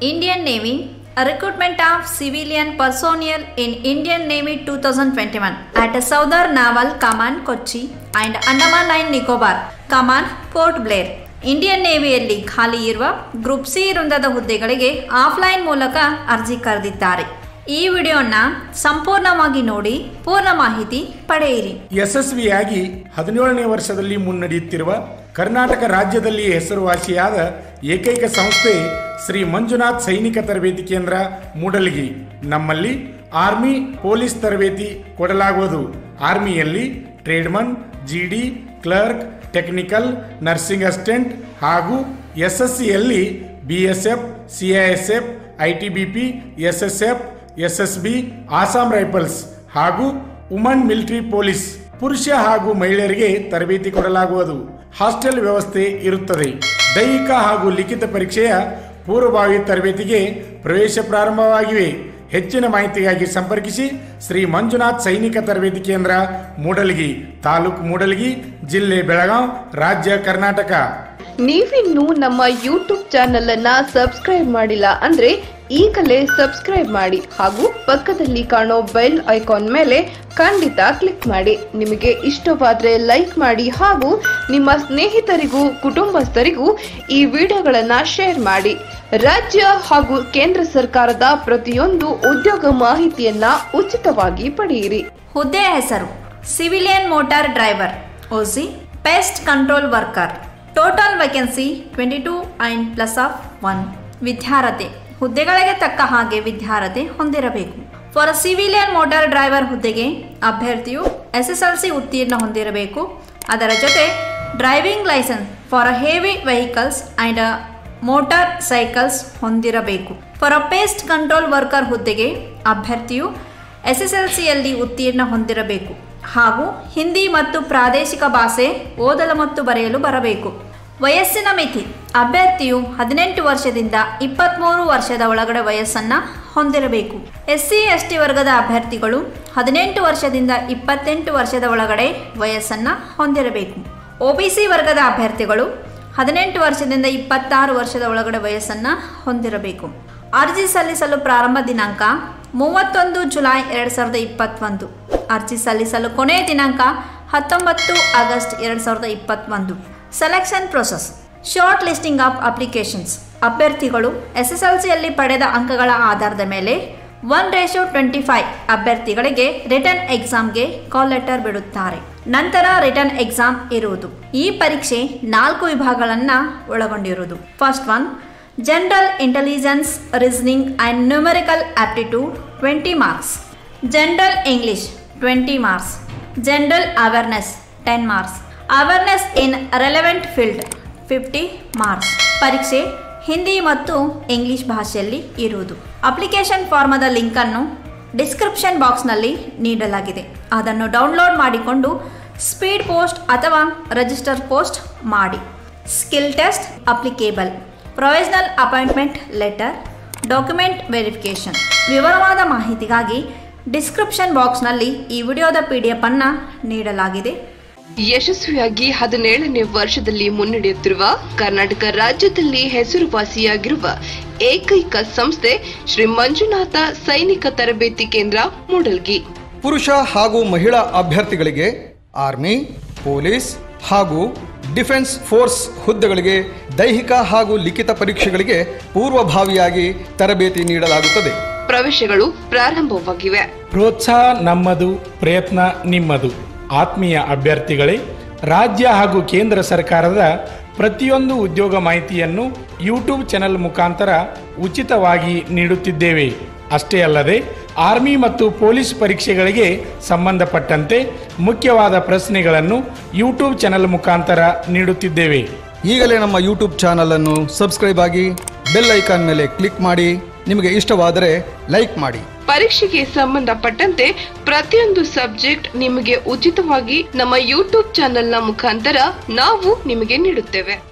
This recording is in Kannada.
Indian Navy Recruitment of Civilian Personnel in Indian Navy 2021 at Southern Naval Command Kochi and Andaman and Nicobar Command Port Blair. Indian ನೇವಿಯಲ್ಲಿ ಖಾಲಿ ಇರುವ ಗ್ರೂಪ್ ಸಿ ವೃಂದದ ಹುದ್ದೆಗಳಿಗೆ ಆಫ್ಲೈನ್ ಮೂಲಕ ಅರ್ಜಿ ಕರೆದಿದ್ದಾರೆ ಈ ವಿಡಿಯೋನ ಸಂಪೂರ್ಣವಾಗಿ ನೋಡಿ ಪೂರ್ಣ ಮಾಹಿತಿ ಪಡೆಯಿರಿ ಯಶಸ್ವಿಯಾಗಿ ಹದಿನೇಳನೇ ವರ್ಷದಲ್ಲಿ ಮುನ್ನಡೆಯುತ್ತಿರುವ ಕರ್ನಾಟಕ ರಾಜ್ಯದಲ್ಲಿ ಹೆಸರುವಾಸಿಯಾದ ಏಕೈಕ ಸಂಸ್ಥೆ ಶ್ರೀ ಮಂಜುನಾಥ್ ಸೈನಿಕ ತರಬೇತಿ ಕೇಂದ್ರ ಮೂಡಲಗಿ ನಮ್ಮಲ್ಲಿ ಆರ್ಮಿ ಪೊಲೀಸ್ ತರಬೇತಿ ಕೊಡಲಾಗುವುದು ಆರ್ಮಿಯಲ್ಲಿ tradesman GD clerk technical nursing assistant ಹಾಗೂ ಎಸ್ಎಸ್ಸಿಯಲ್ಲಿ B S F CISF I T B P S S F S S B Assam rifles ಹಾಗೂ ವುಮನ್ ಮಿಲಿಟರಿ ಪೊಲೀಸ್ ಪುರುಷ ಹಾಗೂ ಮಹಿಳೆಯರಿಗೆ ತರಬೇತಿ ಕೊಡಲಾಗುವುದು ಹಾಸ್ಟೆಲ್ ವ್ಯವಸ್ಥೆ ಇರುತ್ತದೆ ದೈಹಿಕ ಹಾಗೂ ಲಿಖಿತ ಪರೀಕ್ಷೆಯ ಪೂರ್ವಭಾವಿ ತರಬೇತಿಗೆ ಪ್ರವೇಶ ಪ್ರಾರಂಭವಾಗಿವೆ ಹೆಚ್ಚಿನ ಮಾಹಿತಿಗಾಗಿ ಸಂಪರ್ಕಿಸಿ ಶ್ರೀ ಮಂಜುನಾಥ್ ಸೈನಿಕ ತರಬೇತಿ ಕೇಂದ್ರ ಮೂಡಲಗಿ ತಾಲೂಕು ಮೂಡಲಗಿ ಜಿಲ್ಲೆ ಬೆಳಗಾಂ ರಾಜ್ಯ ಕರ್ನಾಟಕ ನೀವಿನ್ನೂ ನಮ್ಮ ಯೂಟ್ಯೂಬ್ ಚಾನೆಲ್ ಅನ್ನ ಸಬ್ಸ್ಕ್ರೈಬ್ ಮಾಡಿಲ್ಲ ಅಂದ್ರೆ ಈಗಲೇ ಸಬ್ಸ್ಕ್ರೈಬ್ ಮಾಡಿ ಹಾಗೂ ಪಕ್ಕದಲ್ಲಿ ಕಾಣೋ ಬೆಲ್ ಐಕಾನ್ ಮೇಲೆ ಖಂಡಿತ ಕ್ಲಿಕ್ ಮಾಡಿ ನಿಮಗೆ ಇಷ್ಟವಾದ್ರೆ ಲೈಕ್ ಮಾಡಿ ಹಾಗೂ ನಿಮ್ಮ ಸ್ನೇಹಿತರಿಗೂ ಕುಟುಂಬಸ್ಥರಿಗೂ ಈ ವಿಡಿಯೋಗಳನ್ನ ಶೇರ್ ಮಾಡಿ ರಾಜ್ಯ ಹಾಗೂ ಕೇಂದ್ರ ಸರ್ಕಾರದ ಪ್ರತಿಯೊಂದು ಉದ್ಯೋಗ ಮಾಹಿತಿಯನ್ನ ಉಚಿತವಾಗಿ ಪಡೆಯಿರಿ ಹುದ್ದೆಯ ಹೆಸರು civilian motor driver OC pest control worker total vacancy twenty two and plus of one ವಿದ್ಯಾರ್ಹತೆ ಹುದ್ದೆಗಳಿಗೆ ತಕ್ಕ ಹಾಗೆ ವಿದ್ಯಾರ್ಹತೆ ಹೊಂದಿರಬೇಕು ಫಾರ್ ಸಿವಿಲಿಯನ್ ಮೋಟಾರ್ ಡ್ರೈವರ್ ಹುದ್ದೆಗೆ ಅಭ್ಯರ್ಥಿಯು ಎಸ್ ಎಸ್ ಎಲ್ ಸಿ ಉತ್ತೀರ್ಣ ಹೊಂದಿರಬೇಕು ಅದರ ಜೊತೆ driving licence for heavy vehicles and motor cycles ಹೊಂದಿರಬೇಕು for a pest control worker ಹುದ್ದೆಗೆ ಅಭ್ಯರ್ಥಿಯು ಎಸ್ ಎಸ್ ಎಲ್ ಸಿಯಲ್ಲಿ ಉತ್ತೀರ್ಣ ಹೊಂದಿರಬೇಕು ಹಾಗೂ ಹಿಂದಿ ಮತ್ತು ಪ್ರಾದೇಶಿಕ ಭಾಷೆ ಓದಲು ಮತ್ತು ಬರೆಯಲು ಬರಬೇಕು ವಯಸ್ಸಿನ ಮಿತಿ ಅಭ್ಯರ್ಥಿಯು ಹದಿನೆಂಟು ವರ್ಷದಿಂದ ಇಪ್ಪತ್ತ್ಮೂರು ವರ್ಷದ ಒಳಗಡೆ ವಯಸ್ಸನ್ನು ಹೊಂದಿರಬೇಕು ಎಸ್ ಸಿ ಎಸ್ ಟಿ ವರ್ಗದ ಅಭ್ಯರ್ಥಿಗಳು ಹದಿನೆಂಟು ವರ್ಷದಿಂದ ಇಪ್ಪತ್ತೆಂಟು ವರ್ಷದ ಒಳಗಡೆ ವಯಸ್ಸನ್ನು ಹೊಂದಿರಬೇಕು ಒ ಬಿ ಸಿ ವರ್ಗದ ಅಭ್ಯರ್ಥಿಗಳು ಹದಿನೆಂಟು ವರ್ಷದಿಂದ ಇಪ್ಪತ್ತಾರು ವರ್ಷದ ಒಳಗಡೆ ವಯಸ್ಸನ್ನು ಹೊಂದಿರಬೇಕು ಅರ್ಜಿ ಸಲ್ಲಿಸಲು ಪ್ರಾರಂಭ ದಿನಾಂಕ ಮೂವತ್ತೊಂದು ಜುಲೈ ಎರಡು ಸಾವಿರದ ಇಪ್ಪತ್ತೊಂದು ಅರ್ಜಿ ಸಲ್ಲಿಸಲು ಕೊನೆಯ ದಿನಾಂಕ ಹತ್ತೊಂಬತ್ತು ಆಗಸ್ಟ್ ಎರಡು ಸಾವಿರದ ಇಪ್ಪತ್ತೊಂದು selection process short listing of applications ಅಭ್ಯರ್ಥಿಗಳು ಎಸ್ ಎಸ್ ಎಲ್ ಸಿಯಲ್ಲಿ ಪಡೆದ ಅಂಕಗಳ ಆಧಾರದ ಮೇಲೆ ಒನ್ ರೇಷೋ ಟ್ವೆಂಟಿ ಫೈವ್ ಅಭ್ಯರ್ಥಿಗಳಿಗೆ ರಿಟರ್ನ್ ಎಕ್ಸಾಮ್ಗೆ ಕಾಲ್ ಲೆಟರ್ ಬಿಡುತ್ತಾರೆ ನಂತರ ರಿಟರ್ನ್ ಎಕ್ಸಾಮ್ ಇರುವುದು ಈ ಪರೀಕ್ಷೆ ನಾಲ್ಕು ವಿಭಾಗಗಳನ್ನು ಒಳಗೊಂಡಿರುವುದು first one general intelligence reasoning and numerical aptitude twenty marks general English twenty marks general awareness ten marks awareness in relevant field fifty marks ಪರೀಕ್ಷೆ ಹಿಂದಿ ಮತ್ತು ಇಂಗ್ಲಿಷ್ ಭಾಷೆಯಲ್ಲಿ ಇರುವುದು ಅಪ್ಲಿಕೇಶನ್ ಫಾರ್ಮದ ಲಿಂಕನ್ನು ಡಿಸ್ಕ್ರಿಪ್ಷನ್ ಬಾಕ್ಸ್ನಲ್ಲಿ ನೀಡಲಾಗಿದೆ ಅದನ್ನು ಡೌನ್ಲೋಡ್ ಮಾಡಿಕೊಂಡು ಸ್ಪೀಡ್ ಪೋಸ್ಟ್ ಅಥವಾ ರಿಜಿಸ್ಟರ್ ಪೋಸ್ಟ್ ಮಾಡಿ skill test applicable provisional appointment letter document verification ವಿವರವಾದ ಮಾಹಿತಿಗಾಗಿ ಡಿಸ್ಕ್ರಿಪ್ಷನ್ ಬಾಕ್ಸ್ನಲ್ಲಿ ಈ ವಿಡಿಯೋದ ಪಿ ಡಿ ಎಫ್ ಅನ್ನು ನೀಡಲಾಗಿದೆ ಯಶಸ್ವಿಯಾಗಿ ಹದಿನೇಳನೇ ವರ್ಷದಲ್ಲಿ ಮುನ್ನಡೆಯುತ್ತಿರುವ ಕರ್ನಾಟಕ ರಾಜ್ಯದಲ್ಲಿ ಹೆಸರುವಾಸಿಯಾಗಿರುವ ಏಕೈಕ ಸಂಸ್ಥೆ ಶ್ರೀ ಮಂಜುನಾಥ ಸೈನಿಕ ತರಬೇತಿ ಕೇಂದ್ರ ಮೂಡಲ್ಗಿ ಪುರುಷ ಹಾಗೂ ಮಹಿಳಾ ಅಭ್ಯರ್ಥಿಗಳಿಗೆ ಆರ್ಮಿ ಪೊಲೀಸ್ ಹಾಗೂ ಡಿಫೆನ್ಸ್ ಫೋರ್ಸ್ ಹುದ್ದೆಗಳಿಗೆ ದೈಹಿಕ ಹಾಗೂ ಲಿಖಿತ ಪರೀಕ್ಷೆಗಳಿಗೆ ಪೂರ್ವಭಾವಿಯಾಗಿ ತರಬೇತಿ ನೀಡಲಾಗುತ್ತದೆ ಪ್ರವೇಶಗಳು ಪ್ರಾರಂಭವಾಗಿವೆ ಪ್ರೋತ್ಸಾಹ ನಮ್ಮದು ಪ್ರಯತ್ನ ನಿಮ್ಮದು ಆತ್ಮೀಯ ಅಭ್ಯರ್ಥಿಗಳೇ ರಾಜ್ಯ ಹಾಗೂ ಕೇಂದ್ರ ಸರ್ಕಾರದ ಪ್ರತಿಯೊಂದು ಉದ್ಯೋಗ ಮಾಹಿತಿಯನ್ನು ಯೂಟ್ಯೂಬ್ ಚಾನೆಲ್ ಮುಖಾಂತರ ಉಚಿತವಾಗಿ ನೀಡುತ್ತಿದ್ದೇವೆ ಅಷ್ಟೇ ಅಲ್ಲದೆ ಆರ್ಮಿ ಮತ್ತು ಪೊಲೀಸ್ ಪರೀಕ್ಷೆಗಳಿಗೆ ಸಂಬಂಧಪಟ್ಟಂತೆ ಮುಖ್ಯವಾದ ಪ್ರಶ್ನೆಗಳನ್ನು ಯೂಟ್ಯೂಬ್ ಚಾನೆಲ್ ಮುಖಾಂತರ ನೀಡುತ್ತಿದ್ದೇವೆ ಈಗಲೇ ನಮ್ಮ ಯೂಟ್ಯೂಬ್ ಚಾನಲ್ ಅನ್ನು ಸಬ್ಸ್ಕ್ರೈಬ್ ಆಗಿ ಬೆಲ್ ಐಕಾನ್ ಮೇಲೆ ಕ್ಲಿಕ್ ಮಾಡಿ ನಿಮಗೆ ಇಷ್ಟವಾದರೆ ಲೈಕ್ ಮಾಡಿ ಪರೀಕ್ಷೆಗೆ ಸಂಬಂಧಪಟ್ಟಂತೆ ಪ್ರತಿಯೊಂದು ಸಬ್ಜೆಕ್ಟ್ ನಿಮಗೆ ಉಚಿತವಾಗಿ ನಮ್ಮ ಯೂಟ್ಯೂಬ್ ಚಾನೆಲ್ನ ಮುಖಾಂತರ ನಾವು ನಿಮಗೆ ನೀಡುತ್ತೇವೆ